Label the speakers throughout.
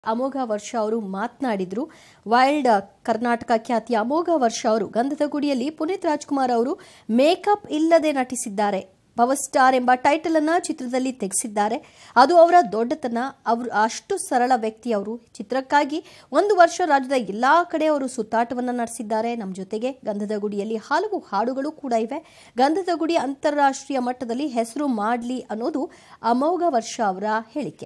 Speaker 1: ಅಮೋಘ ವರ್ಷ ಅವರು ಮಾತನಾಡಿದ್ರು ವೈಲ್ಡ್ ಕರ್ನಾಟಕ ಖ್ಯಾತಿಯ ಅಮೋಘ ವರ್ಷ ಅವರು ಗಂಧದ ಗುಡಿಯಲ್ಲಿ ಪುನೀತ್ ರಾಜ್ಕುಮಾರ್ ಅವರು ಮೇಕಪ್ ಇಲ್ಲದೆ ನಟಿಸಿದ್ದಾರೆ ಪವರ್ ಸ್ಟಾರ್ ಎಂಬ ಟೈಟಲ್ ಅನ್ನ ಚಿತ್ರದಲ್ಲಿ ತೆಗೆಸಿದ್ದಾರೆ ಅದು ಅವರ ದೊಡ್ಡತನ ಅವರು ಅಷ್ಟು ಸರಳ ವ್ಯಕ್ತಿ ಅವರು ಚಿತ್ರಕ್ಕಾಗಿ ಒಂದು ವರ್ಷ ರಾಜ್ಯದ ಎಲ್ಲಾ ಕಡೆ ಅವರು ಸುತ್ತಾಟವನ್ನ ನಡೆಸಿದ್ದಾರೆ ನಮ್ಮ ಜೊತೆಗೆ ಗಂಧದ ಗುಡಿಯಲ್ಲಿ ಹಲವು ಹಾಡುಗಳು ಕೂಡ ಇವೆ ಗಂಧದ ಗುಡಿ ಅಂತಾರಾಷ್ಟ್ರೀಯ ಮಟ್ಟದಲ್ಲಿ ಹೆಸರು ಮಾಡಲಿ ಅನ್ನೋದು ಅಮೋಘ ವರ್ಷ ಅವರ ಹೇಳಿಕೆ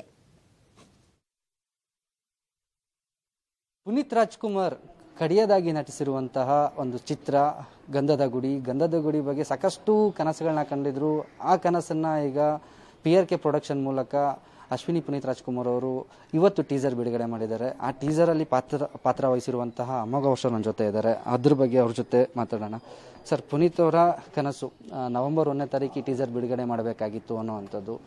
Speaker 2: ಪುನೀತ್ ರಾಜ್ಕುಮಾರ್ ಕಡೆಯದಾಗಿ ನಟಿಸಿರುವಂತಹ ಒಂದು ಚಿತ್ರ ಗಂಧದ ಗುಡಿ ಗಂಧದ ಗುಡಿ ಬಗ್ಗೆ ಸಾಕಷ್ಟು ಕನಸುಗಳನ್ನ ಕಂಡಿದ್ರು ಆ ಕನಸನ್ನ ಈಗ ಪಿ ಆರ್ ಕೆ ಪ್ರೊಡಕ್ಷನ್ ಮೂಲಕ ಅಶ್ವಿನಿ ಪುನೀತ್ ರಾಜ್ಕುಮಾರ್ ಅವರು ಇವತ್ತು ಟೀಸರ್ ಬಿಡುಗಡೆ ಮಾಡಿದ್ದಾರೆ ಆ ಟೀಸರಲ್ಲಿ ಪಾತ್ರ ಪಾತ್ರ ವಹಿಸಿರುವಂತಹ ಅಮೋಘ ವರ್ಷ ನನ್ನ ಜೊತೆ ಇದ್ದಾರೆ ಅದ್ರ ಬಗ್ಗೆ ಅವ್ರ ಜೊತೆ ಮಾತಾಡೋಣ ಸರ್ ಪುನೀತ್ ಅವರ ಕನಸು ಆ, ನವೆಂಬರ್ ಒಂದನೇ ತಾರೀಕು ಟೀಸರ್ ಬಿಡುಗಡೆ ಮಾಡಬೇಕಾಗಿತ್ತು ಅನ್ನೋವಂಥದ್ದು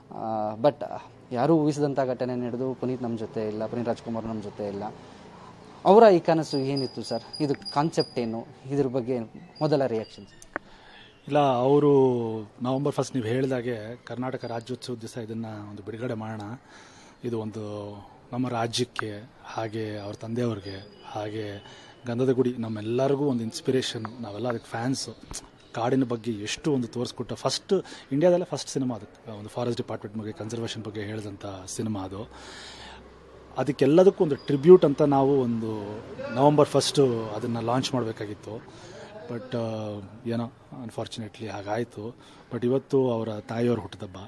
Speaker 2: ಬಟ್ ಯಾರೂ ಊಹಿಸಿದಂಥ ಘಟನೆ ನಡೆದು ಪುನೀತ್ ನಮ್ಮ ಜೊತೆ ಇಲ್ಲ ಪುನೀತ್ ರಾಜ್ಕುಮಾರ್ ನಮ್ಮ ಜೊತೆ ಇಲ್ಲ ಅವರ ಈ ಕನಸು ಏನಿತ್ತು ಸರ್ ಇದು ಕಾನ್ಸೆಪ್ಟ್ ಏನು ಇದ್ರ ಬಗ್ಗೆ ಮೊದಲ ರಿಯಾಕ್ಷನ್
Speaker 3: ಇಲ್ಲ ಅವರು ನವಂಬರ್ ಫಸ್ಟ್ ನೀವು ಹೇಳಿದಾಗೆ ಕರ್ನಾಟಕ ರಾಜ್ಯೋತ್ಸವ ದಿವಸ ಇದನ್ನು ಒಂದು ಬಿಡುಗಡೆ ಮಾಡೋಣ ಇದು ಒಂದು ನಮ್ಮ ರಾಜ್ಯಕ್ಕೆ ಹಾಗೆ ಅವ್ರ ತಂದೆಯವ್ರಿಗೆ ಹಾಗೆ ಗಂಧದ ಗುಡಿ ನಮ್ಮೆಲ್ಲರಿಗೂ ಒಂದು ಇನ್ಸ್ಪಿರೇಷನ್ ನಾವೆಲ್ಲ ಅದಕ್ಕೆ ಫ್ಯಾನ್ಸು ಕಾಡಿನ ಬಗ್ಗೆ ಎಷ್ಟು ಒಂದು ತೋರಿಸ್ಕೊಟ್ಟ ಫಸ್ಟ್ ಇಂಡಿಯಾದಲ್ಲೇ ಫಸ್ಟ್ ಸಿನಿಮಾ ಅದು ಒಂದು ಫಾರೆಸ್ಟ್ ಡಿಪಾರ್ಟ್ಮೆಂಟ್ ಬಗ್ಗೆ ಕನ್ಸರ್ವೇಷನ್ ಬಗ್ಗೆ ಹೇಳಿದಂಥ ಸಿನಿಮಾ ಅದು ಅದಕ್ಕೆಲ್ಲದಕ್ಕೂ ಒಂದು ಟ್ರಿಬ್ಯೂಟ್ ಅಂತ ನಾವು ಒಂದು ನವಂಬರ್ ಫಸ್ಟು ಅದನ್ನು ಲಾಂಚ್ ಮಾಡಬೇಕಾಗಿತ್ತು ಬಟ್ ಏನೋ ಅನ್ಫಾರ್ಚುನೇಟ್ಲಿ ಹಾಗಾಯಿತು ಬಟ್ ಇವತ್ತು ಅವರ ತಾಯಿಯವ್ರ ಹುಟ್ಟಿದಬ್ಬ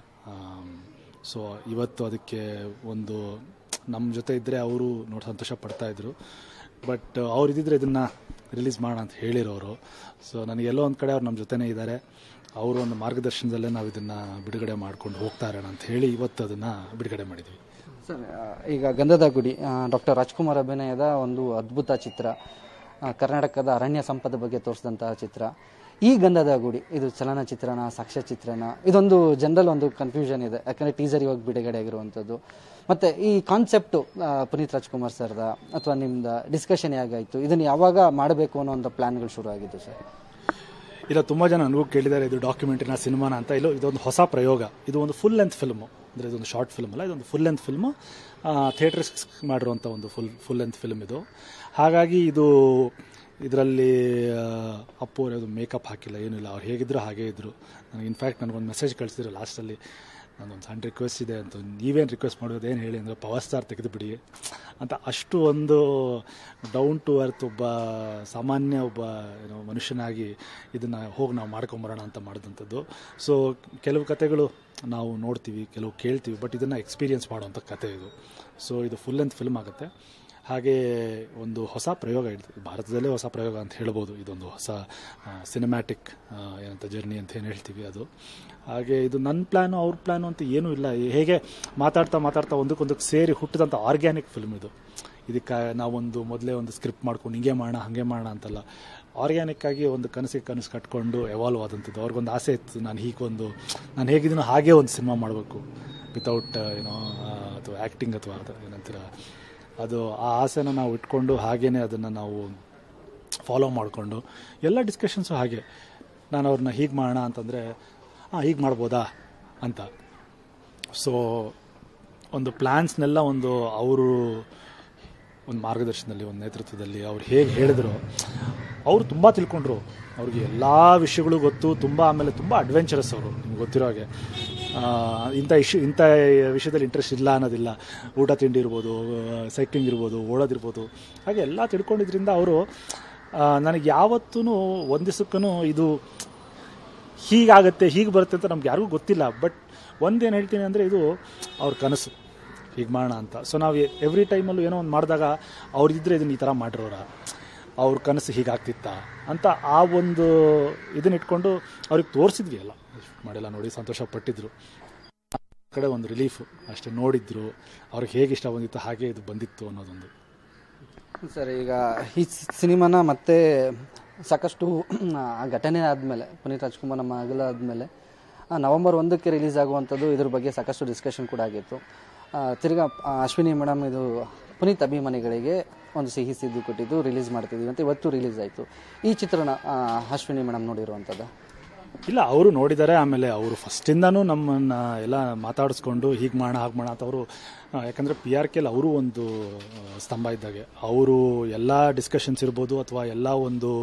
Speaker 3: ಸೊ ಇವತ್ತು ಅದಕ್ಕೆ ಒಂದು ನಮ್ಮ ಜೊತೆ ಇದ್ದರೆ ಅವರು ನೋಡಿ ಸಂತೋಷ ಪಡ್ತಾಯಿದ್ರು ಬಟ್ ಅವ್ರು ಇದ್ದಿದ್ರೆ ಇದನ್ನು ರಿಲೀಸ್ ಮಾಡೋಣ ಅಂತ ಹೇಳಿರೋರು ಸೊ ನನಗೆ ಎಲ್ಲೋ ಒಂದು ಕಡೆ ಅವ್ರು ನಮ್ಮ ಜೊತೆನೇ ಇದ್ದಾರೆ ಅವರು ಒಂದು ಮಾರ್ಗದರ್ಶನದಲ್ಲೇ ನಾವು ಇದನ್ನು ಬಿಡುಗಡೆ ಮಾಡ್ಕೊಂಡು ಹೋಗ್ತಾ ಇರೋಣ ಅಂತ ಹೇಳಿ ಇವತ್ತು ಅದನ್ನು ಬಿಡುಗಡೆ ಮಾಡಿದ್ವಿ
Speaker 2: ಸರ್ ಆ, ಈಗ ಗಂಧದ ಗುಡಿ ಡಾಕ್ಟರ್ ರಾಜ್ಕುಮಾರ್ ಅಭಿನಯದ ಒಂದು ಅದ್ಭುತ ಚಿತ್ರ ಆ, ಕರ್ನಾಟಕದ ಅರಣ್ಯ ಸಂಪದ ಬಗ್ಗೆ ತೋರಿಸಿದಂತಹ ಚಿತ್ರ ಈ ಗಂಧದ ಗುಡಿ ಇದು ಚಲನಚಿತ್ರನ ಸಾಕ್ಷ್ಯಚಿತ್ರನ ಇದೊಂದು ಜನರಲ್ ಒಂದು ಕನ್ಫ್ಯೂಷನ್ ಇದೆ ಯಾಕಂದ್ರೆ ಟೀಸರ್ ಇವಾಗ ಬಿಡುಗಡೆ ಆಗಿರುವಂಥದ್ದು ಮತ್ತೆ ಈ ಕಾನ್ಸೆಪ್ಟು ಪುನೀತ್ ರಾಜ್ಕುಮಾರ್ ಸರ್ದ ಅಥವಾ ನಿಮ್ದ ಡಿಸ್ಕಷನ್ ಹೇಗಾಯಿತು ಇದನ್ನು ಯಾವಾಗ ಮಾಡಬೇಕು ಅನ್ನೋ ಒಂದು ಪ್ಲಾನ್ಗಳು ಶುರು ಆಗಿದ್ದು ಸರ್
Speaker 3: ಇಲ್ಲ ತುಂಬ ಜನ ನನಗೂ ಕೇಳಿದ್ದಾರೆ ಇದು ಡಾಕ್ಯುಮೆಂಟ್ರಿನ ಸಿನಿಮಾನ ಅಂತ ಇಲ್ಲ ಇದೊಂದು ಹೊಸ ಪ್ರಯೋಗ ಇದು ಒಂದು ಫುಲ್ ಲೆಂತ್ ಫಿಲ್ಮು ಅಂದರೆ ಇದೊಂದು ಶಾರ್ಟ್ ಫಿಲ್ಮ್ ಅಲ್ಲ ಇದೊಂದು ಫುಲ್ ಲೆಂತ್ ಫಿಲ್ಮು ಥಿಯೇಟರ್ಸ್ ಮಾಡಿರುವಂಥ ಒಂದು ಫುಲ್ ಫುಲ್ ಲೆಂತ್ ಫಿಲ್ಮ್ ಇದು ಹಾಗಾಗಿ ಇದು ಇದರಲ್ಲಿ ಅಪ್ಪು ಅವರು ಯಾವುದು ಮೇಕಪ್ ಹಾಕಿಲ್ಲ ಏನಿಲ್ಲ ಅವ್ರು ಹೇಗಿದ್ರು ಹಾಗೇ ಇದ್ದರು ನನಗೆ ಇನ್ಫ್ಯಾಕ್ಟ್ ನನಗೊಂದು ಮೆಸೇಜ್ ಕಳಿಸಿದ್ರು ಲಾಸ್ಟಲ್ಲಿ ನಂದೊಂದು ಸಣ್ಣ ರಿಕ್ವೆಸ್ಟ್ ಇದೆ ಅಂತ ನೀವೇನು ರಿಕ್ವೆಸ್ಟ್ ಮಾಡೋದು ಏನು ಹೇಳಿ ಅಂದರೆ ಪವರ್ ಸ್ಟಾರ್ ತೆಗೆದುಬಿಡಿ ಅಂತ ಅಷ್ಟು ಒಂದು ಡೌನ್ ಟು ಅರ್ತ್ ಒಬ್ಬ ಸಾಮಾನ್ಯ ಒಬ್ಬ ಏನೋ ಮನುಷ್ಯನಾಗಿ ಇದನ್ನು ಹೋಗಿ ನಾವು ಮಾಡ್ಕೊಂಬರೋಣ ಅಂತ ಮಾಡಿದಂಥದ್ದು ಸೊ ಕೆಲವು ಕತೆಗಳು ನಾವು ನೋಡ್ತೀವಿ ಕೆಲವು ಕೇಳ್ತೀವಿ ಬಟ್ ಇದನ್ನು ಎಕ್ಸ್ಪೀರಿಯನ್ಸ್ ಮಾಡುವಂಥ ಕತೆ ಇದು ಸೊ ಇದು ಫುಲ್ ಲೆಂತ್ ಫಿಲ್ಮ್ ಆಗುತ್ತೆ ಹಾಗೆ ಒಂದು ಹೊಸ ಪ್ರಯೋಗ ಹೇಳ್ತೀವಿ ಭಾರತದಲ್ಲೇ ಹೊಸ ಪ್ರಯೋಗ ಅಂತ ಹೇಳ್ಬೋದು ಇದೊಂದು ಹೊಸ ಸಿನಿಮ್ಯಾಟಿಕ್ ಏನಂತ ಜರ್ನಿ ಅಂತ ಏನು ಹೇಳ್ತೀವಿ ಅದು ಹಾಗೆ ಇದು ನನ್ನ ಪ್ಲ್ಯಾನು ಅವ್ರ ಪ್ಲ್ಯಾನು ಅಂತ ಏನೂ ಇಲ್ಲ ಹೇಗೆ ಮಾತಾಡ್ತಾ ಮಾತಾಡ್ತಾ ಒಂದಕ್ಕೊಂದಕ್ಕೆ ಸೇರಿ ಹುಟ್ಟಿದಂಥ ಆರ್ಗ್ಯಾನಿಕ್ ಫಿಲ್ಮ್ ಇದು ಇದಕ್ಕೆ ನಾವೊಂದು ಮೊದಲೇ ಒಂದು ಸ್ಕ್ರಿಪ್ಟ್ ಮಾಡ್ಕೊಂಡು ಹಿಂಗೆ ಮಾಡೋಣ ಹಾಗೆ ಮಾಡೋಣ ಅಂತಲ್ಲ ಆರ್ಗ್ಯಾನಿಕ್ ಆಗಿ ಒಂದು ಕನಸಿಗೆ ಕನಸು ಕಟ್ಕೊಂಡು ಎವಾಲ್ವ್ ಆದಂಥದ್ದು ಅವ್ರಿಗೊಂದು ಆಸೆ ಇತ್ತು ನಾನು ಹೀಗೊಂದು ನಾನು ಹೇಗಿದ್ದೀನೋ ಹಾಗೇ ಒಂದು ಸಿನಿಮಾ ಮಾಡಬೇಕು ವಿತೌಟ್ ಏನೋ ಅಥವಾ ಆ್ಯಕ್ಟಿಂಗ್ ಅಥವಾ ಅದು ಏನಂತೀರ ಅದು ಆ ಆಸೆನ ನಾವು ಇಟ್ಕೊಂಡು ಹಾಗೇನೆ ಅದನ್ನು ನಾವು ಫಾಲೋ ಮಾಡಿಕೊಂಡು ಎಲ್ಲ ಡಿಸ್ಕಷನ್ಸು ಹಾಗೆ ನಾನು ಅವ್ರನ್ನ ಹೀಗೆ ಮಾಡೋಣ ಅಂತಂದರೆ ಹಾಂ ಹೀಗೆ ಮಾಡ್ಬೋದಾ ಅಂತ ಸೊ ಒಂದು ಪ್ಲ್ಯಾನ್ಸ್ನೆಲ್ಲ ಒಂದು ಅವರು ಒಂದು ಮಾರ್ಗದರ್ಶನದಲ್ಲಿ ಒಂದು ನೇತೃತ್ವದಲ್ಲಿ ಅವ್ರು ಹೇಗೆ ಹೇಳಿದ್ರು ಅವರು ತುಂಬ ತಿಳ್ಕೊಂಡ್ರು ಅವ್ರಿಗೆ ಎಲ್ಲ ವಿಷಯಗಳು ಗೊತ್ತು ತುಂಬ ಆಮೇಲೆ ತುಂಬ ಅಡ್ವೆಂಚರಸ್ ಅವರು ನಿಮ್ಗೆ ಗೊತ್ತಿರೋ ಹಾಗೆ ಆ, ಇಂಥ ಇಶ್ಯೂ ಇಂಥ ವಿಷಯದಲ್ಲಿ ಇಂಟ್ರೆಸ್ಟ್ ಇಲ್ಲ ಅನ್ನೋದಿಲ್ಲ ಊಟ ತಿಂಡಿ ಇರ್ಬೋದು ಸೈಕ್ಲಿಂಗ್ ಇರ್ಬೋದು ಓಡೋದಿರ್ಬೋದು ಹಾಗೆ ಎಲ್ಲ ತಿಳ್ಕೊಂಡಿದ್ರಿಂದ ಅವರು ನನಗೆ ಯಾವತ್ತೂ ಒಂದು ದಿವಸಕ್ಕೂ ಇದು ಹೀಗಾಗತ್ತೆ ಹೀಗೆ ಬರುತ್ತೆ ಅಂತ ನಮ್ಗೆ ಯಾರಿಗೂ ಗೊತ್ತಿಲ್ಲ ಬಟ್ ಒಂದೇನು ಹೇಳ್ತೀನಿ ಅಂದರೆ ಇದು ಅವ್ರ ಕನಸು ಹೀಗೆ ಮಾಡೋಣ ಅಂತ ಸೊ ನಾವು ಎವ್ರಿ ಟೈಮಲ್ಲೂ ಏನೋ ಒಂದು ಮಾಡಿದಾಗ ಅವ್ರಿದ್ರೆ ಇದನ್ನ ಈ ಥರ ಮಾಡಿರೋರ ಅವ್ರ ಕನಸು ಹೀಗಾಗ್ತಿತ್ತ ಅಂತ ಆ ಒಂದು ಇದನ್ನ ಇಟ್ಕೊಂಡು ಅವ್ರಿಗೆ ತೋರಿಸಿದ್ವಿ ಎಲ್ಲ ಮಾಡಿಲ್ಲ ನೋಡಿ ಸಂತೋಷ ಪಟ್ಟಿದ್ರು ಆ ಕಡೆ ಒಂದು ರಿಲೀಫು ಅಷ್ಟೇ ನೋಡಿದ್ರು ಅವ್ರಿಗೆ ಹೇಗೆ ಇಷ್ಟ ಬಂದಿತ್ತು ಹಾಗೆ ಇದು ಬಂದಿತ್ತು ಅನ್ನೋದೊಂದು
Speaker 2: ಸರ್ ಈಗ ಈ ಸಿನಿಮಾನ ಮತ್ತೆ ಸಾಕಷ್ಟು ಆ ಘಟನೆ ಆದಮೇಲೆ ಪುನೀತ್ ರಾಜ್ಕುಮಾರ್ ನಮ್ಮ ಅಗಲ ಆದಮೇಲೆ ನವೆಂಬರ್ ಒಂದಕ್ಕೆ ರಿಲೀಸ್ ಆಗುವಂಥದ್ದು ಇದ್ರ ಬಗ್ಗೆ ಸಾಕಷ್ಟು ಡಿಸ್ಕಷನ್ ಕೂಡ ಆಗಿತ್ತು ಆ, ತಿರ್ಗಾ ಆ, ಅಶ್ವಿನಿ ಮೇಡಮ್ ಇದು ಪುನೀತ್ ಅಭಿಮಾನಿಗಳಿಗೆ ಒಂದು ಸಿಹಿ ಸಿದ್ದು ಕೊಟ್ಟಿದ್ದು ರಿಲೀಸ್ ಮಾಡ್ತಿದ್ದೀವಿ ಅಂತ ಇವತ್ತು ರಿಲೀಸ್ ಆಯಿತು ಈ ಚಿತ್ರನ ಆ, ಅಶ್ವಿನಿ ಮೇಡಮ್ ನೋಡಿರುವಂಥದ್ದು
Speaker 3: ಇಲ್ಲ ಅವರು ನೋಡಿದ್ದಾರೆ ಆಮೇಲೆ ಅವರು ಫಸ್ಟಿಂದನೂ ನಮ್ಮನ್ನ ಎಲ್ಲ ಮಾತಾಡಿಸ್ಕೊಂಡು ಹೀಗೆ ಮಾಡೋಣ ಹಾಗೆ ಮಾಡೋಣ ಅಂತ ಅವರು ಯಾಕಂದರೆ ಪಿ ಆರ್ ಕೆಲ್ ಅವರು ಒಂದು ಆ, ಸ್ತಂಭ ಇದ್ದಾಗೆ ಅವರು ಎಲ್ಲ ಡಿಸ್ಕಷನ್ಸ್ ಇರ್ಬೋದು ಅಥವಾ ಎಲ್ಲ ಒಂದು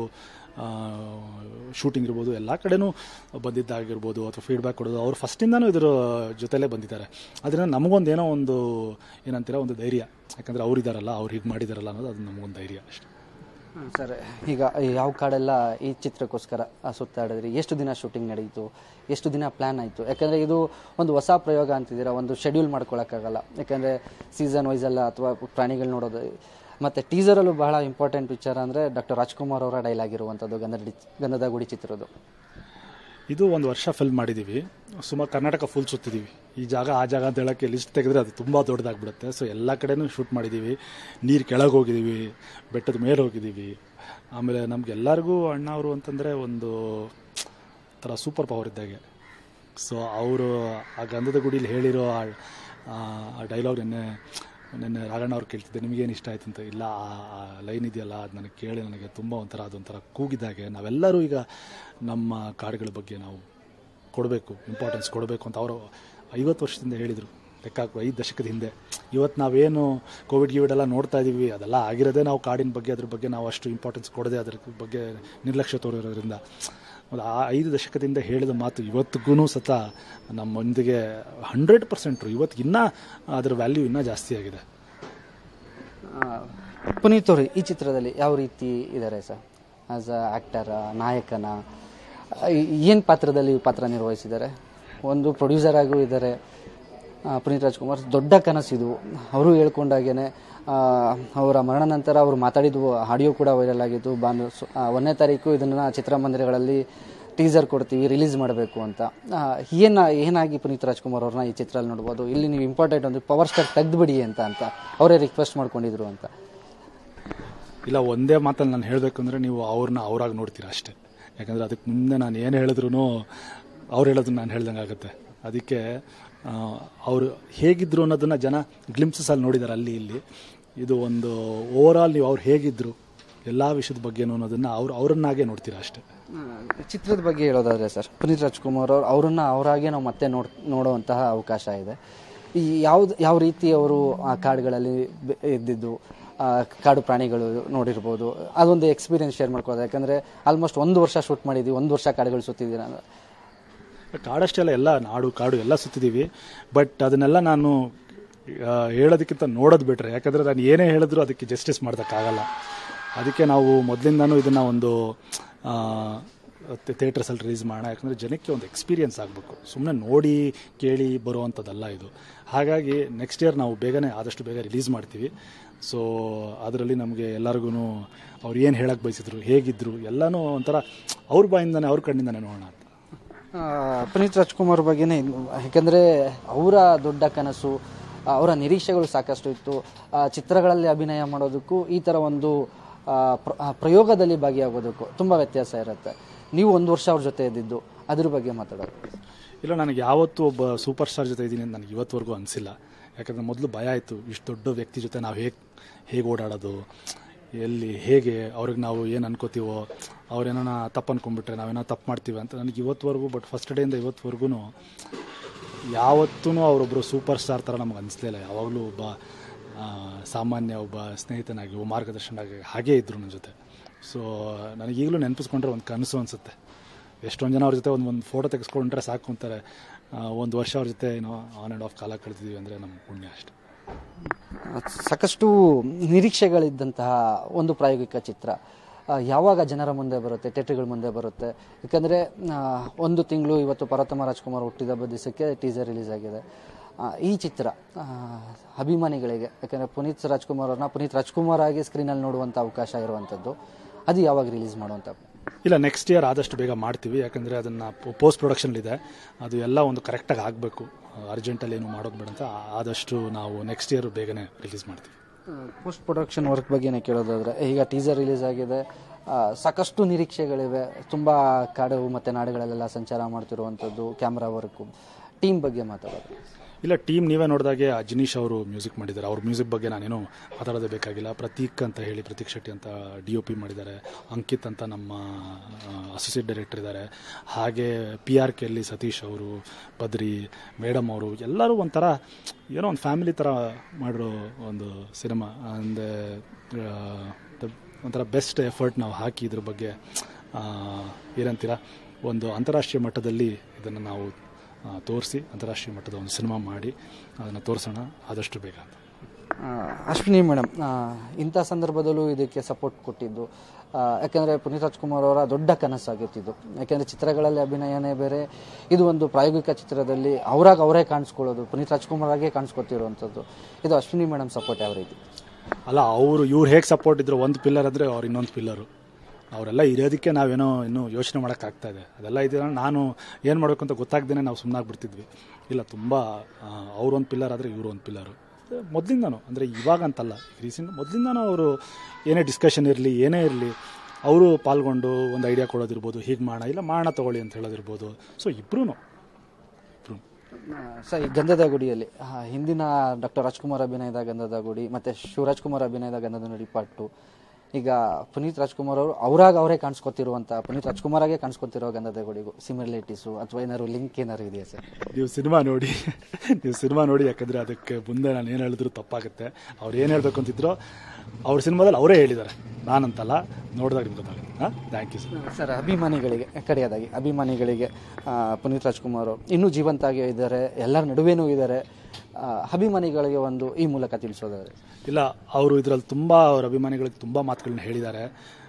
Speaker 3: ಶೂಟಿಂಗ್ ಇರ್ಬೋದು ಎಲ್ಲ ಕಡೆನೂ ಬಂದಿದ್ದಾಗಿರ್ಬೋದು ಅಥವಾ ಫೀಡ್ಬ್ಯಾಕ್ ಕೊಡೋದು ಅವ್ರು ಫಸ್ಟಿಂದನೂ ಇದ್ರ ಜೊತೆಲೇ ಬಂದಿದ್ದಾರೆ ಅದರಿಂದ ನಮಗೊಂದೇನೋ ಒಂದು ಏನಂತೀರ ಒಂದು ಧೈರ್ಯ ಯಾಕಂದರೆ ಅವ್ರು ಇದ್ದಾರಲ್ಲ ಅವ್ರು ಹೀಗೆ ಮಾಡಿದಾರಲ್ಲ ಅನ್ನೋದು ಅದು ನಮಗೊಂದು ಧೈರ್ಯ ಅಷ್ಟೇ
Speaker 2: ಸರ್ ಈಗ ಯಾವ ಕಾಡೆಲ್ಲ ಈ ಚಿತ್ರಕ್ಕೋಸ್ಕರ ಆ, ಸುತ್ತಾಡಿದ್ರಿ ಎಷ್ಟು ದಿನ ಶೂಟಿಂಗ್ ನಡೀತು ಎಷ್ಟು ದಿನ ಪ್ಲಾನ್ ಆಯಿತು ಯಾಕಂದರೆ ಇದು ಒಂದು ಹೊಸ ಪ್ರಯೋಗ ಅಂತಿದ್ದೀರಾ ಒಂದು ಶೆಡ್ಯೂಲ್ ಮಾಡ್ಕೊಳಕ್ಕಾಗಲ್ಲ ಯಾಕಂದರೆ ಸೀಸನ್ ವೈಸ್ ಅಲ್ಲ ಅಥವಾ ಪ್ರಾಣಿಗಳು ನೋಡೋದು ಮತ್ತು ಟೀಸರಲ್ಲೂ ಬಹಳ ಇಂಪಾರ್ಟೆಂಟ್ ವಿಚಾರ ಅಂದರೆ ಡಾಕ್ಟರ್ ರಾಜ್ಕುಮಾರ್ ಅವರ ಡೈಲಾಗ್ ಇರುವಂಥದ್ದು ಗಂಧದ ಗಂಧದ ಗುಡಿ ಚಿತ್ರದ್ದು
Speaker 3: ಇದು ಒಂದು ವರ್ಷ ಫಿಲ್ಮ್ ಮಾಡಿದ್ದೀವಿ ಸುಮಾರು ಕರ್ನಾಟಕ ಫುಲ್ ಸುತ್ತಿದ್ದೀವಿ ಈ ಜಾಗ ಆ ಜಾಗ ಅಂತ ಹೇಳೋಕ್ಕೆ ಲಿಸ್ಟ್ ತೆಗೆದ್ರೆ ಅದು ತುಂಬ ದೊಡ್ಡದಾಗ್ಬಿಡುತ್ತೆ ಸೊ ಎಲ್ಲ ಕಡೆನೂ ಶೂಟ್ ಮಾಡಿದ್ದೀವಿ ನೀರು ಕೆಳಗೆ ಹೋಗಿದ್ದೀವಿ ಬೆಟ್ಟದ ಮೇಲೆ ಹೋಗಿದ್ದೀವಿ ಆಮೇಲೆ ನಮ್ಗೆ ಎಲ್ಲರಿಗೂ ಅಣ್ಣ ಅವರು ಅಂತಂದರೆ ಒಂದು ಥರ ಸೂಪರ್ ಪವರ್ ಇದ್ದಾಗೆ ಸೊ ಅವರು ಆ ಗಂಧದ ಗುಡಿಲಿ ಹೇಳಿರೋ ಆ- ಆ ಡೈಲಾಗ್ ನೆನ್ನೆ ನೆನ್ನೆ ರಾಘಣ್ಣ ಅವ್ರು ಕೇಳ್ತಿದ್ದೆ ನಿಮಗೇನು ಇಷ್ಟ ಆಯ್ತು ಅಂತ ಇಲ್ಲ ಆ ಲೈನ್ ಇದೆಯಲ್ಲ ಅದು ನನಗೆ ಕೇಳಿ ನನಗೆ ತುಂಬ ಒಂಥರ ಅದೊಂಥರ ಕೂಗಿದ್ದಾಗೆ ನಾವೆಲ್ಲರೂ ಈಗ ನಮ್ಮ ಕಾಡುಗಳ ಬಗ್ಗೆ ನಾವು ಕೊಡಬೇಕು ಇಂಪಾರ್ಟೆನ್ಸ್ ಕೊಡಬೇಕು ಅಂತ ಅವರು ಐವತ್ತು ವರ್ಷದಿಂದ ಹೇಳಿದರು ಲೆಕ್ಕ ಹಾಕುವ ಐದು ದಶಕದ ಹಿಂದೆ ಇವತ್ತು ನಾವೇನು ಕೋವಿಡ್ ಗಿವಿಡ್ ಎಲ್ಲ ನೋಡ್ತಾ ಇದ್ದೀವಿ ಅದೆಲ್ಲ ಆಗಿರೋದೇ ನಾವು ಕಾಡಿನ ಬಗ್ಗೆ ಅದ್ರ ಬಗ್ಗೆ ನಾವು ಅಷ್ಟು ಇಂಪಾರ್ಟೆನ್ಸ್ ಕೊಡದೆ ಅದ್ರ ಬಗ್ಗೆ ನಿರ್ಲಕ್ಷ್ಯ ತೋರಿರೋದ್ರಿಂದ ಒಂದು ಆ ಐದು ದಶಕದಿಂದ ಹೇಳಿದ ಮಾತು ಇವತ್ತಿಗೂ ಸತ ನಮ್ಮೊಂದಿಗೆ ಹಂಡ್ರೆಡ್ ಪರ್ಸೆಂಟ್ರು ಇವತ್ತು ಇನ್ನೂ ಅದರ ವ್ಯಾಲ್ಯೂ ಇನ್ನೂ ಜಾಸ್ತಿ ಆಗಿದೆ
Speaker 2: ಆ, ಪುನೀತ್ ಅವರು ಈ ಚಿತ್ರದಲ್ಲಿ ಯಾವ ರೀತಿ ಇದ್ದಾರೆ ಸರ್ ಆಸ್ ಅ ಆ್ಯಕ್ಟರ ನಾಯಕನ ಏನು ಪಾತ್ರದಲ್ಲಿ ಪಾತ್ರ ನಿರ್ವಹಿಸಿದ್ದಾರೆ ಒಂದು ಪ್ರೊಡ್ಯೂಸರ್ ಆಗೂ ಇದ್ದಾರೆ ಆ, ಪುನೀತ್ ರಾಜ್ಕುಮಾರ್ ದೊಡ್ಡ ಕನಸಿದು ಅವರು ಹೇಳ್ಕೊಂಡಾಗೇನೆ ಆ, ಅವರ ಮರಣ ನಂತರ ಅವರು ಮಾತಾಡಿದ ಆಡಿಯೋ ಕೂಡ ವೈರಲ್ ಆಗಿತ್ತು ಬಾನು ಸು- ಆ, ಒಂದನೇ ತಾರೀಕು ಇದನ್ನು ಚಿತ್ರಮಂದಿರಗಳಲ್ಲಿ ಟೀಸರ್ ಕೊಡ್ತೀವಿ ರಿಲೀಸ್ ಮಾಡಬೇಕು ಅಂತ ಆ, ಏನ ಏನಾಗಿ ಪುನೀತ್ ರಾಜ್ಕುಮಾರ್ ಅವ್ರನ್ನ ಈ ಚಿತ್ರದಲ್ಲಿ ನೋಡ್ಬೋದು ಇಲ್ಲಿ ನೀವು ಇಂಪಾರ್ಟೆಂಟ್ ಒಂದು ಪವರ್ ಸ್ಟಾರ್ ತೆಗೆದುಬಿಡಿ ಅಂತ ಅಂತ ಅವರೇ ರಿಕ್ವೆಸ್ಟ್ ಮಾಡ್ಕೊಂಡಿದ್ರು ಅಂತ
Speaker 3: ಇಲ್ಲ ಒಂದೇ ಮಾತಲ್ಲಿ ನಾನು ಹೇಳಬೇಕು ಅಂದರೆ ನೀವು ಅವ್ರನ್ನ ಅವರಾಗಿ ನೋಡ್ತೀರಾ ಅಷ್ಟೇ ಯಾಕಂದರೆ ಅದಕ್ಕೆ ಮುಂದೆ ನಾನು ಏನು ಹೇಳಿದ್ರು ಅವ್ರು ಹೇಳೋದನ್ನ ನಾನು ಹೇಳ್ದಂಗೆ ಆಗುತ್ತೆ ಅದಕ್ಕೆ ಆ, ಅವರು ಹೇಗಿದ್ರು ಅನ್ನೋದನ್ನ ಜನ ಗ್ಲಿಮ್ಸಲ್ಲಿ ನೋಡಿದ್ದಾರೆ ಅಲ್ಲಿ ಇಲ್ಲಿ ಇದು ಒಂದು ಓವರ್ ಆಲ್ ನೀವು ಅವ್ರು ಹೇಗಿದ್ರು ಎಲ್ಲ ವಿಷಯದ ಬಗ್ಗೆನೂ ಅನ್ನೋದನ್ನ ಅವ್ರು ಅವರನ್ನಾಗೆ ನೋಡ್ತೀರಾ ಅಷ್ಟೇ
Speaker 2: ಚಿತ್ರದ ಬಗ್ಗೆ ಹೇಳೋದಾದ್ರೆ ಸರ್ ಪುನೀತ್ ರಾಜ್ಕುಮಾರ್ ಅವರು ಅವರನ್ನ ಅವರಾಗೆ ನಾವು ಮತ್ತೆ ನೋಡ್ ನೋಡುವಂತಹ ಅವಕಾಶ ಇದೆ ಈ ಯಾವ್ದು ಯಾವ ರೀತಿ ಅವರು ಆ ಕಾಡುಗಳಲ್ಲಿ ಬೆ- ಇದ್ದಿದ್ದು ಆ ಕಾಡು ಪ್ರಾಣಿಗಳು ನೋಡಿರ್ಬೋದು ಅದೊಂದು ಎಕ್ಸ್ಪೀರಿಯನ್ಸ್ ಶೇರ್ ಮಾಡ್ಕೊಳ್ಳೋದು ಯಾಕಂದರೆ ಆಲ್ಮೋಸ್ಟ್ ಒಂದು ವರ್ಷ ಶೂಟ್ ಮಾಡಿದ್ವಿ ಒಂದು ವರ್ಷ ಕಾಡುಗಳು ಸುತ್ತಿದ್ದೀರ
Speaker 3: ಕಾಡಷ್ಟೆಲ್ಲ ಎಲ್ಲ ನಾಡು ಕಾಡು ಎಲ್ಲ ಸುತ್ತಿದ್ದೀವಿ ಬಟ್ ಅದನ್ನೆಲ್ಲ ನಾನು ಆ, ಹೇಳೋದಕ್ಕಿಂತ ನೋಡೋದು ಬಿಟ್ರೆ ಯಾಕಂದರೆ ನಾನು ಏನೇ ಹೇಳಿದ್ರು ಅದಕ್ಕೆ ಜಸ್ಟಿಸ್ ಮಾಡೋದಕ್ಕಾಗಲ್ಲ ಅದಕ್ಕೆ ನಾವು ಮೊದಲಿಂದನೂ ಇದನ್ನು ಒಂದು ಥಿಯೇಟರ್ಸಲ್ಲಿ ರಿಲೀಸ್ ಮಾಡೋಣ ಯಾಕಂದರೆ ಜನಕ್ಕೆ ಒಂದು ಎಕ್ಸ್ಪೀರಿಯನ್ಸ್ ಆಗಬೇಕು ಸುಮ್ಮನೆ ನೋಡಿ ಕೇಳಿ ಬರುವಂಥದ್ದಲ್ಲ ಇದು ಹಾಗಾಗಿ ನೆಕ್ಸ್ಟ್ ಇಯರ್ ನಾವು ಬೇಗನೆ ಆದಷ್ಟು ಬೇಗ ರಿಲೀಸ್ ಮಾಡ್ತೀವಿ ಸೊ ಅದರಲ್ಲಿ ನಮಗೆ ಎಲ್ಲರಿಗೂ ಅವ್ರು ಏನು ಹೇಳಕ್ಕೆ ಬಯಸಿದ್ರು ಹೇಗಿದ್ರು ಎಲ್ಲನೂ ಒಂಥರ ಅವ್ರ ಬಾಯಿಂದನೇ ಅವ್ರ ಕಣ್ಣಿಂದನೇ ನೋಡೋಣ ಅಂತ
Speaker 2: ಆ, ಪುನೀತ್ ರಾಜ್ಕುಮಾರ್ ಬಗ್ಗೆನೇ ಇನ್ನು- ಯಾಕಂದ್ರೆ ಅವರ ದೊಡ್ಡ ಕನಸು ಆ, ಅವರ ನಿರೀಕ್ಷೆಗಳು ಸಾಕಷ್ಟು ಇತ್ತು ಆ, ಚಿತ್ರಗಳಲ್ಲಿ ಅಭಿನಯ ಮಾಡೋದಕ್ಕೂ ಈ ಥರ ಒಂದು ಆ, ಪ್ರ- ಆ, ಪ್ರಯೋಗದಲ್ಲಿ ಭಾಗಿಯಾಗೋದಕ್ಕೂ ತುಂಬ ವ್ಯತ್ಯಾಸ ಇರುತ್ತೆ ನೀವು ಒಂದು ವರ್ಷ ಅವ್ರ ಜೊತೆ ಇದ್ದಿದ್ದು ಅದ್ರ ಬಗ್ಗೆ ಮಾತಾಡೋದು
Speaker 3: ಇಲ್ಲ ನನಗೆ ಯಾವತ್ತೂ ಒಬ್ಬ ಸೂಪರ್ ಸ್ಟಾರ್ ಜೊತೆ ಇದ್ದೀನಿ ಅಂತ ನನಗೆ ಇವತ್ತುವರೆಗೂ ಅನಿಸಿಲ್ಲ ಯಾಕಂದರೆ ಮೊದಲು ಭಯ ಆಯಿತು ಇಷ್ಟು ದೊಡ್ಡ ವ್ಯಕ್ತಿ ಜೊತೆ ನಾವು ಹೇಗೆ ಹೇಗೆ ಓಡಾಡೋದು ಎಲ್ಲಿ ಹೇಗೆ ಅವ್ರಿಗೆ ನಾವು ಏನು ಅನ್ಕೋತೀವೋ ಅವ್ರೇನೋ ತಪ್ಪು ಅನ್ಕೊಂಡ್ಬಿಟ್ರೆ ನಾವೇನೋ ತಪ್ಪು ಮಾಡ್ತೀವಿ ಅಂತ ನನಗೆ ಇವತ್ತುವರೆಗೂ ಬಟ್ ಫಸ್ಟ್ ಡೇಯಿಂದ ಇವತ್ತುವರೆಗೂ ಯಾವತ್ತೂ ಅವರೊಬ್ಬರು ಸೂಪರ್ ಸ್ಟಾರ್ ಥರ ನಮಗೆ ಅನಿಸ್ಲಿಲ್ಲ ಯಾವಾಗಲೂ ಒಬ್ಬ ಆ, ಸಾಮಾನ್ಯ ಒಬ್ಬ ಸ್ನೇಹಿತನಾಗಿ ಒಬ್ಬ ಮಾರ್ಗದರ್ಶನಾಗಿ ಹಾಗೇ ಇದ್ದರು ನನ್ನ ಜೊತೆ ಸೊ ನನಗೆ ಈಗಲೂ ನೆನಪಿಸ್ಕೊಂಡ್ರೆ ಒಂದು ಕನಸು ಅನಿಸುತ್ತೆ ಎಷ್ಟೊಂದು ಜನ ಅವ್ರ ಜೊತೆ ಒಂದು ಒಂದು ಫೋಟೋ ತೆಗೆಸ್ಕೊಂಡ್ರೆ ಸಾಕು ಅಂತಾರೆ ಆ, ಒಂದು ವರ್ಷ ಅವ್ರ ಜೊತೆ ಏನೋ ಆನ್ ಆ್ಯಂಡ್ ಆಫ್ ಕಾಲ ಕಳೆದಿದ್ದೀವಿ ಅಂದರೆ ನಮ್ಮ ಪುಣ್ಯ ಅಷ್ಟೆ
Speaker 2: ಸಾಕಷ್ಟು ನಿರೀಕ್ಷೆಗಳಿದ್ದಂತಹ ಒಂದು ಪ್ರಾಯೋಗಿಕ ಚಿತ್ರ ಆ, ಯಾವಾಗ ಜನರ ಮುಂದೆ ಬರುತ್ತೆ ಥಿಯೇಟರ್ಗಳ ಮುಂದೆ ಬರುತ್ತೆ ಯಾಕಂದರೆ ಒಂದು ತಿಂಗಳು ಇವತ್ತು ಪರ್ವತಮ ರಾಜ್ಕುಮಾರ್ ಹುಟ್ಟಿದ ಹಬ್ಬದ ದಿವಸಕ್ಕೆ ಟೀಸರ್ ರಿಲೀಸ್ ಆಗಿದೆ ಆ, ಈ ಚಿತ್ರ ಆ, ಅಭಿಮಾನಿಗಳಿಗೆ ಯಾಕಂದರೆ ಪುನೀತ್ ರಾಜ್ಕುಮಾರ್ ಅವ್ರನ್ನ ಪುನೀತ್ ರಾಜ್ಕುಮಾರ್ ಆಗಿ ಸ್ಕ್ರೀನಲ್ಲಿ ನೋಡುವಂಥ ಅವಕಾಶ ಇರುವಂಥದ್ದು ಅದು ಯಾವಾಗ ರಿಲೀಸ್ ಮಾಡುವಂಥ
Speaker 3: ಇಲ್ಲ ನೆಕ್ಸ್ಟ್ ಇಯರ್ ಆದಷ್ಟು ಬೇಗ ಮಾಡ್ತೀವಿ ಯಾಕಂದರೆ ಅದನ್ನು ಪೋಸ್ಟ್ ಪ್ರೊಡಕ್ಷನ್ಲಿದೆ ಅದು ಎಲ್ಲ ಒಂದು ಕರೆಕ್ಟಾಗಿ ಆಗಬೇಕು ಅರ್ಜೆಂಟಲ್ಲಿ ಏನು ಮಾಡೋದು ಬೇಡ ಅಂತ ಆದಷ್ಟು ನಾವು ನೆಕ್ಸ್ಟ್ ಇಯರ್ ಬೇಗನೆ ರಿಲೀಸ್ ಮಾಡ್ತೀವಿ
Speaker 2: ಪೋಸ್ಟ್ ಪ್ರೊಡಕ್ಷನ್ ವರ್ಕ್ ಬಗ್ಗೆನೇ ಕೇಳೋದಾದ್ರೆ ಈಗ ಟೀಸರ್ ರಿಲೀಸ್ ಆಗಿದೆ ಆ, ಸಾಕಷ್ಟು ನಿರೀಕ್ಷೆಗಳಿವೆ ತುಂಬ ಕಾಡು ಮತ್ತು ನಾಡುಗಳಲ್ಲೆಲ್ಲ ಸಂಚಾರ ಮಾಡ್ತಿರುವಂಥದ್ದು ಕ್ಯಾಮ್ರಾ ವರ್ಕು ಟೀಮ್ ಬಗ್ಗೆ ಮಾತಾಡೋದು
Speaker 3: ಇಲ್ಲ ಟೀಮ್ ನೀವೇ ನೋಡಿದಾಗೆ ಅಜನೀಶ್ ಅವರು ಮ್ಯೂಸಿಕ್ ಮಾಡಿದ್ದಾರೆ ಅವ್ರ ಮ್ಯೂಸಿಕ್ ಬಗ್ಗೆ ನಾನೇನು ಮಾತಾಡೋದೇ ಬೇಕಾಗಿಲ್ಲ ಪ್ರತೀಕ್ ಅಂತ ಹೇಳಿ ಪ್ರತೀಕ್ ಶೆಟ್ಟಿ ಅಂತ ಡಿ ಒ ಪಿ ಮಾಡಿದ್ದಾರೆ ಅಂಕಿತ್ ಅಂತ ನಮ್ಮ ಅಸೋಸಿಯೇಟ್ ಡೈರೆಕ್ಟರ್ ಇದ್ದಾರೆ ಹಾಗೆ ಪಿ ಆರ್ ಕೆಲ್ಲಿ ಸತೀಶ್ ಅವರು ಬದ್ರಿ ಮೇಡಮ್ ಅವರು ಎಲ್ಲರೂ ಒಂಥರ ಏನೋ ಒಂದು ಫ್ಯಾಮಿಲಿ ಥರ ಮಾಡಿರೋ ಒಂದು ಸಿನಿಮಾ ಅಂದರೆ ಒಂಥರ ಬೆಸ್ಟ್ ಎಫರ್ಟ್ ನಾವು ಹಾಕಿ ಇದ್ರ ಬಗ್ಗೆ ಆ, ಏನಂತೀರ ಒಂದು ಅಂತಾರಾಷ್ಟ್ರೀಯ ಮಟ್ಟದಲ್ಲಿ ಇದನ್ನು ನಾವು ತೋರಿಸಿ ಅಂತಾರಾಷ್ಟ್ರೀಯ ಮಟ್ಟದ ಒಂದು ಸಿನಿಮಾ ಮಾಡಿ ಅದನ್ನು ತೋರಿಸೋಣ ಆದಷ್ಟು ಬೇಗ ಅಂತ
Speaker 2: ಆ, ಅಶ್ವಿನಿ ಮೇಡಮ್ ಇಂಥ ಸಂದರ್ಭದಲ್ಲೂ ಇದಕ್ಕೆ ಸಪೋರ್ಟ್ ಕೊಟ್ಟಿದ್ದು ಆ, ಯಾಕಂದ್ರೆ ಪುನೀತ್ ರಾಜ್ಕುಮಾರ್ ಅವರ ದೊಡ್ಡ ಕನಸಾಗಿತ್ತಿದ್ದು ಯಾಕಂದ್ರೆ ಚಿತ್ರಗಳಲ್ಲಿ ಅಭಿನಯನೇ ಬೇರೆ ಇದು ಒಂದು ಪ್ರಾಯೋಗಿಕ ಚಿತ್ರದಲ್ಲಿ ಅವರಾಗ ಅವರೇ ಕಾಣಿಸ್ಕೊಳ್ಳೋದು ಪುನೀತ್ ರಾಜ್ಕುಮಾರ್ ಆಗೇ ಕಾಣಿಸ್ಕೊತಿರುವಂಥದ್ದು ಇದು ಅಶ್ವಿನಿ ಮೇಡಮ್ ಸಪೋರ್ಟ್ ಯಾವ ರೀತಿ
Speaker 3: ಅಲ್ಲ ಅವರು ಇವ್ರು ಹೇಗೆ ಸಪೋರ್ಟ್ ಇದ್ರು ಒಂದು ಪಿಲ್ಲರ್ ಅಂದರೆ ಅವ್ರು ಇನ್ನೊಂದು ಪಿಲ್ಲರು ಅವರೆಲ್ಲ ಇರೋದಕ್ಕೆ ನಾವೇನೋ ಇನ್ನೂ ಯೋಚನೆ ಮಾಡೋಕ್ಕಾಗ್ತಾ ಇದೆ ಅದೆಲ್ಲ ಇದೆಯಲ್ಲ ನಾನು ಏನು ಮಾಡಬೇಕು ಅಂತ ಗೊತ್ತಾಗ್ದೇ ನಾವು ಸುಮ್ಮನಾಗ್ಬಿಡ್ತಿದ್ವಿ ಇಲ್ಲ ತುಂಬ ಅವರೊಂದು ಪಿಲ್ಲರ್ ಆದರೆ ಇವರು ಒಂದು ಪಿಲ್ಲರು ಮೊದಲಿಂದನೂ ಅಂದರೆ ಇವಾಗ ಅಂತಲ್ಲ ರೀಸೆಂಟ್ ಮೊದಲಿಂದನೂ ಅವರು ಏನೇ ಡಿಸ್ಕಷನ್ ಇರಲಿ ಏನೇ ಇರಲಿ ಅವರು ಪಾಲ್ಗೊಂಡು ಒಂದು ಐಡಿಯಾ ಕೊಡೋದಿರ್ಬೋದು ಹೀಗೆ ಮಾಡೋಣ ಇಲ್ಲ ಮಾಡೋಣ ತಗೊಳ್ಳಿ ಅಂತ ಹೇಳೋದಿರ್ಬೋದು ಸೊ ಇಬ್ಬರೂ ಇಬ್ಬರು
Speaker 2: ಸರ್ ಈ ಗಂಧದ ಗುಡಿಯಲ್ಲಿ ಆ, ಹಿಂದಿನ ಡಾಕ್ಟರ್ ರಾಜ್ಕುಮಾರ್ ಅಭಿನಯದ ಗಂಧದ ಗುಡಿ ಮತ್ತೆ ಶಿವರಾಜ್ ಕುಮಾರ್ ಅಭಿನಯದ ಗಂಧದ ನುಡಿ ಪಾಟು ಈಗ ಪುನೀತ್ ರಾಜ್ಕುಮಾರ್ ಅವರು ಅವರಾಗ ಅವರೇ ಕಾಣಿಸ್ಕೊತಿರುವಂತ ಪುನೀತ್ ರಾಜ್ಕುಮಾರ್ ಆಗೇ ಕಾಣಿಸ್ಕೊತಿರೋ ಗಂಧದ ಗುಡಿಗೂ ಸಿಮಿಲರಿಟೀಸು ಅಥವಾ ಏನಾದ್ರು ಲಿಂಕ್ ಏನಾದ್ರು ಇದೆಯಾ ಸರ್
Speaker 3: ನೀವು ಸಿನಿಮಾ ನೋಡಿ ನೀವು ಸಿನಿಮಾ ನೋಡಿ ಯಾಕಂದರೆ ಅದಕ್ಕೆ ಮುಂದೆ ನಾನು ಏನು ಹೇಳಿದ್ರು ತಪ್ಪಾಗುತ್ತೆ ಅವ್ರು ಏನು ಹೇಳಬೇಕು ಅಂತಿದ್ರು ಅವ್ರ ಸಿನಿಮಾದಲ್ಲಿ ಅವರೇ ಹೇಳಿದ್ದಾರೆ ನಾನಂತಲ್ಲ ನೋಡಿದಾಗ ನಿಮ್ಗೆ ಗೊತ್ತಾಗುತ್ತೆ ಹಾಂ ಥ್ಯಾಂಕ್ ಯು ಸರ್
Speaker 2: ಸರ್ ಅಭಿಮಾನಿಗಳಿಗೆ ಕಡೆಯದಾಗಿ ಅಭಿಮಾನಿಗಳಿಗೆ ಆ, ಪುನೀತ್ ರಾಜ್ಕುಮಾರ್ ಅವರು ಇನ್ನೂ ಜೀವಂತಾಗಿ ಇದ್ದಾರೆ ಎಲ್ಲರ ನಡುವೆನೂ ಇದ್ದಾರೆ ಆ, ಅಭಿಮಾನಿಗಳಿಗೆ ಒಂದು ಈ ಮೂಲಕ ತಿಳಿಸೋದಾದ್ರೆ
Speaker 3: ಇಲ್ಲ ಅವರು ಇದರಲ್ಲಿ ತುಂಬ ಅವ್ರ ಅಭಿಮಾನಿಗಳಿಗೆ ತುಂಬ ಮಾತುಗಳನ್ನ ಹೇಳಿದ್ದಾರೆ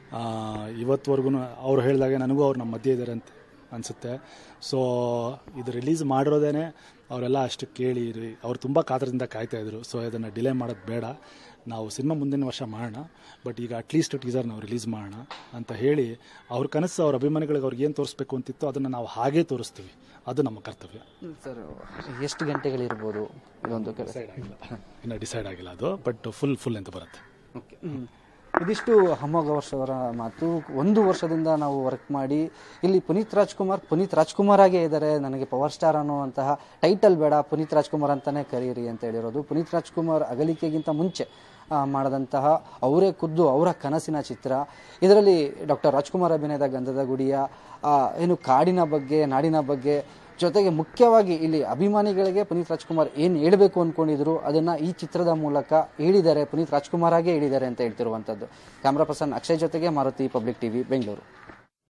Speaker 3: ಇವತ್ತುವರೆಗೂ ಅವ್ರು ಹೇಳಿದಾಗೆ ನನಗೂ ಅವ್ರು ನಮ್ಮ ಮಧ್ಯೆ ಇದ್ದಾರೆ ಅಂತ ಅನಿಸುತ್ತೆ ಸೊ ಇದು ರಿಲೀಸ್ ಮಾಡಿರೋದೇನೆ ಅವರೆಲ್ಲ ಅಷ್ಟು ಕೇಳಿ ಇರಿ ಅವ್ರು ತುಂಬ ಕಾತರದಿಂದ ಕಾಯ್ತಾ ಇದ್ರು ಸೊ ಇದನ್ನು ಡಿಲೇ ಮಾಡೋದು ಬೇಡ ನಾವು ಸಿನಿಮಾ ಮುಂದಿನ ವರ್ಷ ಮಾಡೋಣ ಬಟ್ ಈಗ ಅಟ್ಲೀಸ್ಟ್ ಟೀಸರ್ ನಾವು ರಿಲೀಸ್ ಮಾಡೋಣ ಅಂತ ಹೇಳಿ ಅವ್ರ ಕನಸು ಅವ್ರ ಅಭಿಮಾನಿಗಳಿಗೆ ಅವ್ರಿಗೆ ಏನು ತೋರಿಸ್ಬೇಕು ಅಂತಿತ್ತು ಅದನ್ನು ನಾವು ಹಾಗೇ ತೋರಿಸ್ತೀವಿ ಅದು ನಮ್ಮ ಕರ್ತವ್ಯ
Speaker 2: ಸರ್ ಎಷ್ಟು ಗಂಟೆಗಳಿರ್ಬೋದು ಇದೊಂದು ಕೆಲಸ
Speaker 3: ಡಿಸೈಡ್ ಆಗಿಲ್ಲ ಇನ್ನು ಡಿಸೈಡ್ ಆಗಿಲ್ಲ ಅದು ಬಟ್ ಫುಲ್ ಫುಲ್ ಅಂತ ಬರುತ್ತೆ
Speaker 2: ಓಕೆ ಇದಿಷ್ಟು ಅಮೋಘ ವರ್ಷವರ ಮಾತು ಒಂದು ವರ್ಷದಿಂದ ನಾವು ವರ್ಕ್ ಮಾಡಿ ಇಲ್ಲಿ ಪುನೀತ್ ರಾಜ್ಕುಮಾರ್ ಪುನೀತ್ ರಾಜ್ಕುಮಾರ್ ಆಗೇ ಇದ್ದಾರೆ ನನಗೆ ಪವರ್ ಸ್ಟಾರ್ ಅನ್ನುವಂತಹ ಟೈಟಲ್ ಬೇಡ ಪುನೀತ್ ರಾಜ್ಕುಮಾರ್ ಅಂತಾನೆ ಕರೀರಿ ಅಂತ ಹೇಳಿರೋದು ಪುನೀತ್ ರಾಜ್ಕುಮಾರ್ ಅಗಲಿಕೆಗಿಂತ ಮುಂಚೆ ಆ, ಮಾಡದಂತಹ ಅವರೇ ಖುದ್ದು ಅವರ ಕನಸಿನ ಚಿತ್ರ ಇದರಲ್ಲಿ ಡಾಕ್ಟರ್ ರಾಜ್ಕುಮಾರ್ ಅಭಿನಯದ ಗಂಧದ ಗುಡಿಯ ಆ, ಏನು ಕಾಡಿನ ಬಗ್ಗೆ ನಾಡಿನ ಬಗ್ಗೆ ಜೊತೆಗೆ ಮುಖ್ಯವಾಗಿ ಇಲ್ಲಿ ಅಭಿಮಾನಿಗಳಿಗೆ ಪುನೀತ್ ರಾಜ್ಕುಮಾರ್ ಏನು ಹೇಳಬೇಕು ಅಂದ್ಕೊಂಡಿದ್ರು ಅದನ್ನ ಈ ಚಿತ್ರದ ಮೂಲಕ ಹೇಳಿದ್ದಾರೆ ಪುನೀತ್ ರಾಜ್ಕುಮಾರ್ ಆಗೇ ಹೇಳಿದ್ದಾರೆ ಅಂತ ಹೇಳ್ತಿರುವಂಥದ್ದು ಕ್ಯಾಮ್ರಾ ಪರ್ಸನ್ ಅಕ್ಷಯ್ ಜೊತೆಗೆ ಮಾರುತಿ ಪಬ್ಲಿಕ್ ಟಿವಿ ಬೆಂಗಳೂರು